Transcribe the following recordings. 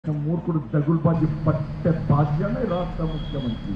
మూర్ఖుడు దగులుబాజీ పట్టే భాగ్యమే రాష్ట్ర ముఖ్యమంత్రి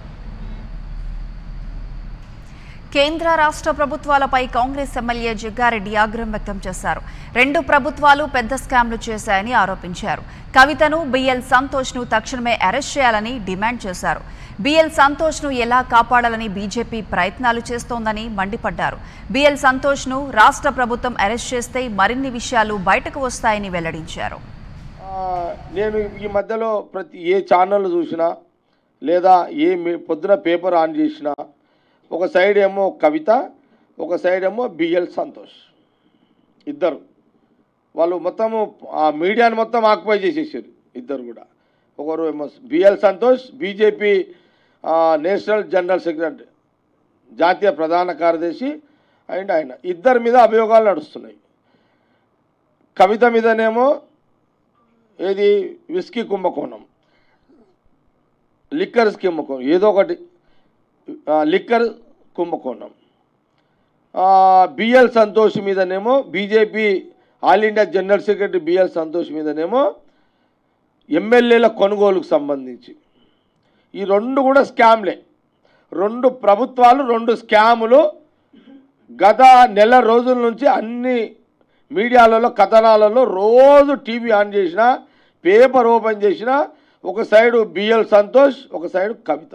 కేంద్ర రాష్ట్ర ప్రభుత్వాలపై కాంగ్రెస్ ఎమ్మెల్యే జగ్గారెడ్డి ఆగ్రహం వ్యక్తం చేశారు రెండు ప్రభుత్వాలు పెద్ద స్కామ్లు చేశాయని ఆరోపించారు కవితను బిఎల్ సంతోష్ను తక్షణమే అరెస్ట్ చేయాలని డిమాండ్ చేశారు బిఎల్ సంతోష్ను ఎలా కాపాడాలని బీజేపీ ప్రయత్నాలు చేస్తోందని మండిపడ్డారు బిఎల్ సంతోష్ను రాష్ట్ర ప్రభుత్వం అరెస్ట్ చేస్తే మరిన్ని విషయాలు బయటకు వస్తాయని వెల్లడించారు ఆ, నేను ఈ మధ్యలో ప్రతి ఏ ఛానల్ చూసినా లేదా ఏ మీ- పొద్దున పేపర్ ఆన్ చేసినా ఒక సైడ్ ఏమో కవిత ఒక సైడ్ ఏమో బిఎల్ సంతోష్ ఇద్దరు వాళ్ళు మొత్తము ఆ మీడియాని మొత్తం ఆక్యుపై చేసేసారు ఇద్దరు కూడా ఒకరు ఏమో B L Santosh BJP national general secretary జాతీయ ప్రధాన కార్యదర్శి అండ్ ఆయన ఇద్దరి మీద అభియోగాలు నడుస్తున్నాయి కవిత మీదనేమో ఏది విస్కీ కుంభకోణం లిక్కర్స్ కుంభకోణం ఏదో ఒకటి ఆ, లిక్కర్ కుంభకోణం ఆ, బిఎల్ సంతోష్ మీదనేమో BJP all India general secretary B L Santosh మీదనేమో ఎమ్మెల్యేల కొనుగోలుకు సంబంధించి ఈ రెండు కూడా స్కామ్లే రెండు ప్రభుత్వాలు రెండు స్కాములు గత నెల రోజుల నుంచి అన్ని మీడియాలలో కథనాలలో రోజు టీవీ ఆన్ చేసిన పేపర్ ఓపెన్ చేసిన ఒక సైడు బిఎల్ సంతోష్ ఒక సైడు కవిత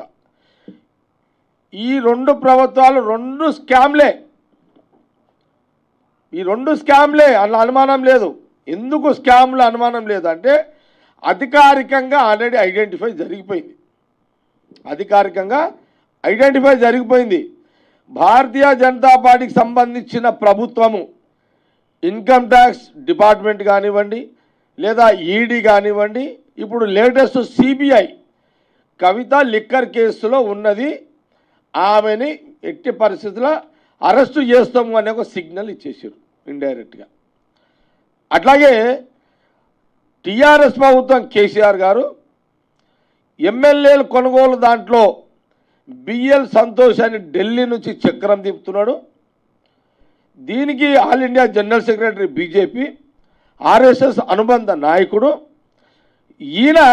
ఈ రెండు ప్రభుత్వాలు రెండు స్కామ్లే ఈ రెండు స్కామ్లే అన్న అనుమానం లేదు ఎందుకు స్కామ్లు అనుమానం లేదు అంటే అధికారికంగా ఆల్రెడీ ఐడెంటిఫై జరిగిపోయింది అధికారికంగా ఐడెంటిఫై జరిగిపోయింది భారతీయ జనతా పార్టీకి సంబంధించిన ప్రభుత్వము ఇన్కమ్ ట్యాక్స్ డిపార్ట్మెంట్ కానివ్వండి లేదా ఈడీ కానివ్వండి ఇప్పుడు లేటెస్ట్ సిబిఐ కవిత లిక్కర్ కేసులో ఉన్నది ఆమెని ఎట్టి పరిస్థితుల్లో అరెస్టు చేస్తాము అనే ఒక సిగ్నల్ ఇచ్చేసారు ఇండైరెక్ట్గా అట్లాగే టీఆర్ఎస్ ప్రభుత్వం కేసీఆర్ గారు ఎమ్మెల్యేల కొనుగోలు దాంట్లో బిఎల్ సంతోష్ అని ఢిల్లీ నుంచి చక్రం తిప్పుతున్నాడు దీనికి all India general secretary BJP RSS అనుబంధ నాయకుడు ఈయన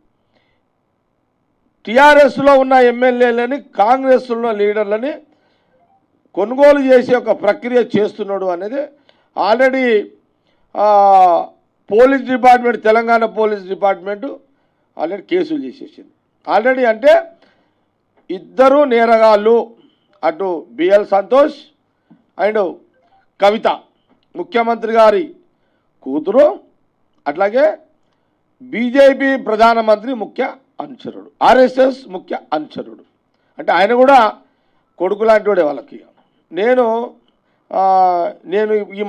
టీఆర్ఎస్లో ఉన్న ఎమ్మెల్యేలని కాంగ్రెస్లో ఉన్న లీడర్లని కొనుగోలు చేసే ఒక ప్రక్రియ చేస్తున్నాడు అనేది ఆల్రెడీ ఆ, police department Telangana police department already కేసులు చేసేసింది ఆల్రెడీ అంటే ఇద్దరు నేరగాళ్ళు అటు బిఎల్ సంతోష్ అండ్ కవిత ముఖ్యమంత్రి గారి కూతురు అట్లాగే బీజేపీ ప్రధానమంత్రి ముఖ్య అనుచరుడు ఆర్ఎస్ఎస్ ముఖ్య అనుచరుడు అంటే ఆయన కూడా కొడుకు లాంటి వాడే వాళ్ళకి నేను ఆ, నేను ఈ